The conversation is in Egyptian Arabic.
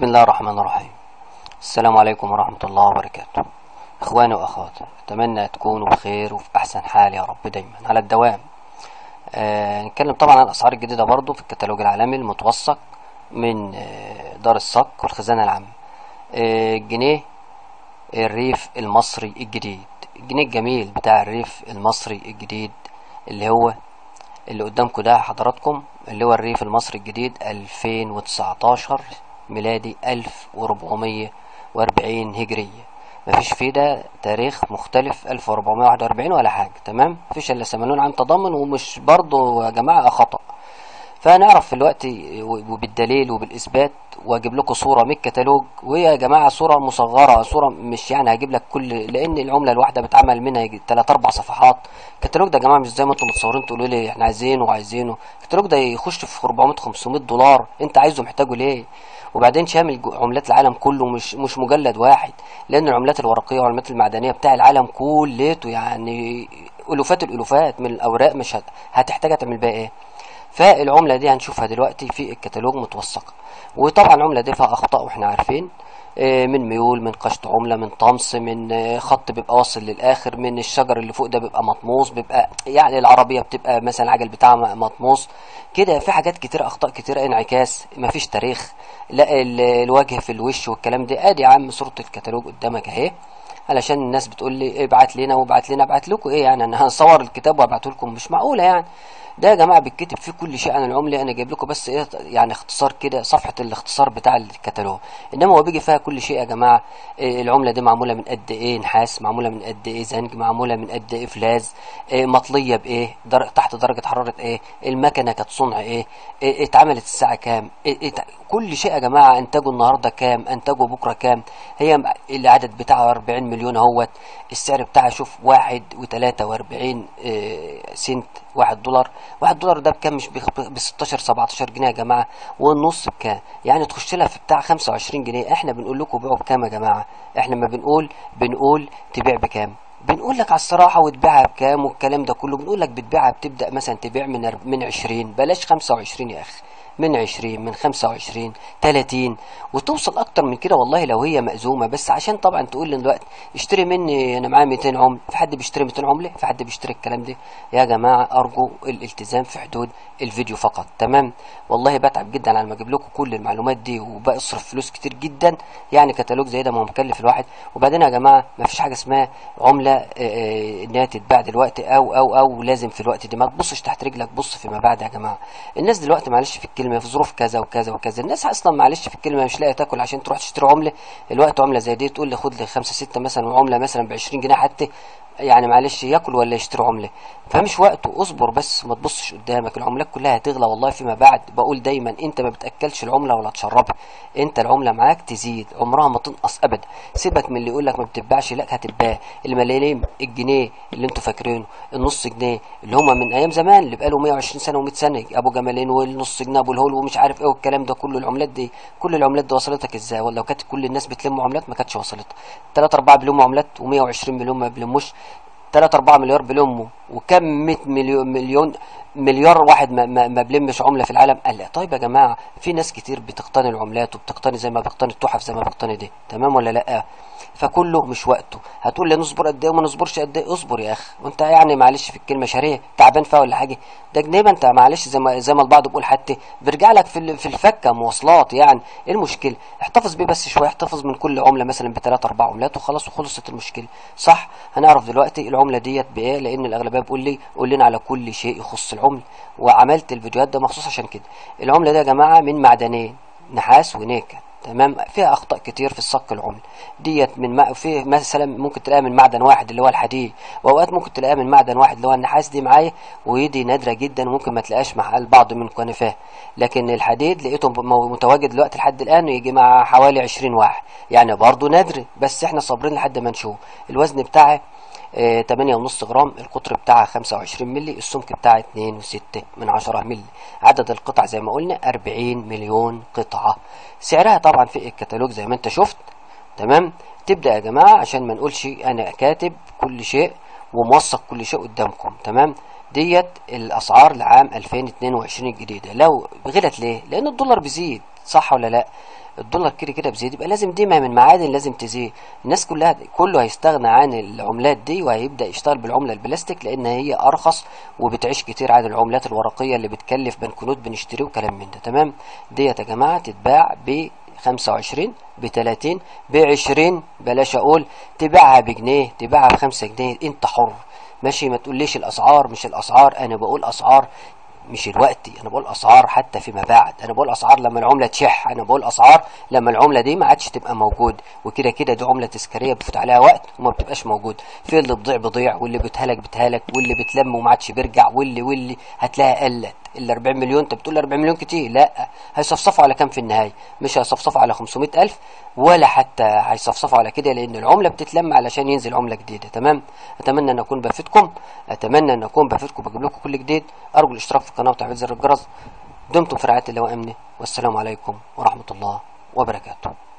بسم الله الرحمن الرحيم السلام عليكم ورحمة الله وبركاته اخواني واخواتي اتمنى تكونوا بخير وفي احسن حال يا رب دايما على الدوام آه نتكلم طبعا عن الاسعار الجديدة برضو في الكتالوج العالمي المتوثق من آه دار الصك والخزانة العامة آه الجنيه الريف المصري الجديد الجنيه الجميل بتاع الريف المصري الجديد اللي هو اللي قدامكم ده حضراتكم اللي هو الريف المصري الجديد 2019 ميلادي 1440 هجرية مفيش فيه ده تاريخ مختلف 1441 ولا حاجة تمام مفيش الا 80 عام تضامن ومش برضو يا جماعة خطأ فهنعرف في الوقت وبالدليل وبالاثبات واجيب لكم صوره من الكتالوج وهي يا جماعه صوره مصغره صوره مش يعني هجيب لك كل لان العمله الواحده بتعمل منها يجي 3 4 صفحات الكتالوج ده يا جماعه مش زي ما انتم متصورين تقولوا لي احنا عايزينه وعايزينه الكتالوج ده يخش في 400 500 دولار انت عايزه محتاجه ليه وبعدين شامل عملات العالم كله مش مش مجلد واحد لان العملات الورقيه والعملات المعدنيه بتاع العالم كلته يعني الوفات الالوفات من الاوراق مش هتحتاج تعمل بيها ايه فالعملة دي هنشوفها دلوقتي في الكتالوج متوثقة وطبعا العملة دي فيها أخطاء وإحنا عارفين من ميول من قشط عملة من طمس من خط بيبقى واصل للآخر من الشجر اللي فوق ده بيبقى مطموس بيبقى يعني العربية بتبقى مثلا العجل بتاعها مطموس كده في حاجات كتير أخطاء كتير انعكاس مفيش تاريخ لا الوجه في الوش والكلام ده ادي يا عم صورة الكتالوج قدامك اهي علشان الناس بتقول لي ابعت لنا وابعت لنا ابعت لكم ايه يعني انا هصور الكتاب وابعته لكم مش معقوله يعني ده يا جماعه بيتكتب فيه كل شيء عن العمله انا جايب لكم بس ايه يعني اختصار كده صفحه الاختصار بتاع الكتالوج انما هو بيجي فيها كل شيء يا جماعه إيه العمله دي معموله من قد ايه نحاس معموله من قد ايه زنج معموله من قد ايه فلاز إيه مطليه بايه در... تحت درجه حراره ايه المكنه كانت صنع ايه, إيه اتعملت الساعه كام إيه إيه كل شيء يا جماعه انتاجه النهارده كام انتاجه بكره كام هي العدد بتاعه 40 مليون اهوت السعر بتاعها شوف واحد وتلاتة واربعين إيه سنت واحد دولار واحد دولار ده بكام مش ب 16 17 جنيه يا جماعه والنص بكام يعني تخش لها في بتاع 25 جنيه احنا بنقول لكم بيعوا بكام يا جماعه احنا ما بنقول بنقول تبيع بكام بنقول لك على الصراحه وتبيعها بكام والكلام ده كله بنقول لك بتبيعها بتبدا مثلا تبيع من من 20 بلاش 25 يا اخي من 20 من 25 30 وتوصل اكتر من كده والله لو هي مأزومه بس عشان طبعا تقول لي دلوقتي اشتري مني انا معايا 200 عمله في حد بيشتري 200 عمله في حد بيشتري الكلام ده يا جماعه ارجو الالتزام في حدود الفيديو فقط تمام والله بتعب جدا على ما اجيب لكم كل المعلومات دي وبصرف فلوس كتير جدا يعني كتالوج زي ده ما هو مكلف الواحد وبعدين يا جماعه ما فيش حاجه اسمها عمله انها تتباع دلوقتي او او او لازم في الوقت ده ما تبصش تحت رجلك بص فيما بعد يا جماعه الناس دلوقتي معلش في الكلمه في ظروف كذا وكذا وكذا الناس اصلا معلش في الكلمه مش لاقيه تاكل عشان تروح تشتري عمله الوقت عمله زي دي تقول لي خد لي خمسه سته مثلا وعمله مثلا ب 20 جنيه حتى يعني معلش ياكل ولا يشتري عمله فمش وقته اصبر بس ما تبصش قدامك العملات كلها هتغلى والله فيما بعد بقول دايما انت ما بتاكلش العمله ولا تشربها انت العمله معاك تزيد عمرها ما تنقص ابدا سيبك من اللي يقول لك ما بتتباعش لا هتتباع المليونين الجنيه اللي انتوا فاكرينه النص جنيه اللي هم من ايام زمان اللي بقاله 120 سنه و100 سنه ابو جمالين والنص جنيه ابو الهول ومش عارف ايه والكلام ده كله العملات دي كل العملات دي وصلتك ازاي ولا لو كانت كل الناس بتلم عملات ما كانتش وصلت 3 4 بيلموا عملات و120 مليون ما بيلموش 3 4 مليار بيلموا وكم 100 مليون مليون مليار واحد ما, ما, ما بلمش عمله في العالم قال لا طيب يا جماعه في ناس كتير بتقتني العملات وبتقتني زي ما بتقتني التحف زي ما بتقتني دي تمام ولا لا فكله مش وقته هتقول لي نصبر قد ايه وما نصبرش قد ايه اصبر يا اخي وانت يعني معلش في الكلمه شريه تعبان فيها ولا حاجه ده جنيه ما انت معلش زي ما زي ما البعض بيقول حتى بيرجع لك في في الفكه مواصلات يعني ايه المشكله احتفظ بيه بس شويه احتفظ من كل عمله مثلا بثلاث اربع عملات وخلاص وخلصت المشكله صح هنعرف دلوقتي العمله ديت بايه لان الاغلبيه بيقول لي قول لنا على كل شيء يخص العمله وعملت الفيديوهات ده مخصوص عشان كده العمله دي يا جماعه من معدنين نحاس ونيكل تمام فيها اخطاء كتير في الصك العمل ديت من ما في مثلا ممكن تلاقيها من معدن واحد اللي هو الحديد واوقات ممكن تلاقيها من معدن واحد اللي هو النحاس دي معايا ودي نادره جدا وممكن ما تلاقيهاش مع البعض من كنفاه لكن الحديد لقيته متواجد دلوقتي لحد الان يجي مع حوالي 20 واحد يعني برضه نادر بس احنا صابرين لحد ما نشوف الوزن بتاعه تمانية ونص جرام القطر بتاعها خمسة وعشرين ملي السمك بتاعها اتنين وستة من عشرة ملي عدد القطع زي ما قلنا أربعين مليون قطعة سعرها طبعا في الكتالوج زي ما انت شفت تمام تبدأ يا جماعة عشان ما نقولش أنا كاتب كل شيء وموثق كل شيء قدامكم تمام ديت الأسعار لعام 2022 الجديدة لو غلت ليه؟ لأن الدولار بيزيد صح ولا لا؟ الدولار كده كده بيزيد يبقى لازم دي ما من معادن لازم تزيد الناس كلها كله هيستغنى عن العملات دي وهيبدا يشتغل بالعمله البلاستيك لان هي ارخص وبتعيش كتير عن العملات الورقيه اللي بتكلف بنكنوت بنشتريه وكلام من ده تمام ديت يا جماعه تتباع ب 25 ب 30 ب 20 بلاش اقول تبيعها بجنيه تبيعها ب 5 جنيه انت حر ماشي ما تقوليش الاسعار مش الاسعار انا بقول اسعار مش الوقت انا بقول اسعار حتى فيما بعد انا بقول اسعار لما العمله تشح انا بقول اسعار لما العمله دي ما عادش تبقى موجود وكده كده دي عمله تذكاريه بيفوت عليها وقت وما بتبقاش موجود في اللي بتضيع بضيع واللي بتهلك بتهلك واللي بتلم وما عادش بيرجع واللي واللي هتلاقيها قلت ال 40 مليون انت بتقول 40 مليون كتير لا هيصفصفوا على كام في النهايه مش هيصفصفوا على 500 الف ولا حتى هيصفصفوا على كده لان العمله بتتلم علشان ينزل عمله جديده تمام اتمنى ان اكون بفيدكم اتمنى ان اكون بفيدكم بجيب لكم كل جديد ارجو الاشتراك في القناه وتفعيل زر الجرس دمتم في رعايه الله وامنه والسلام عليكم ورحمه الله وبركاته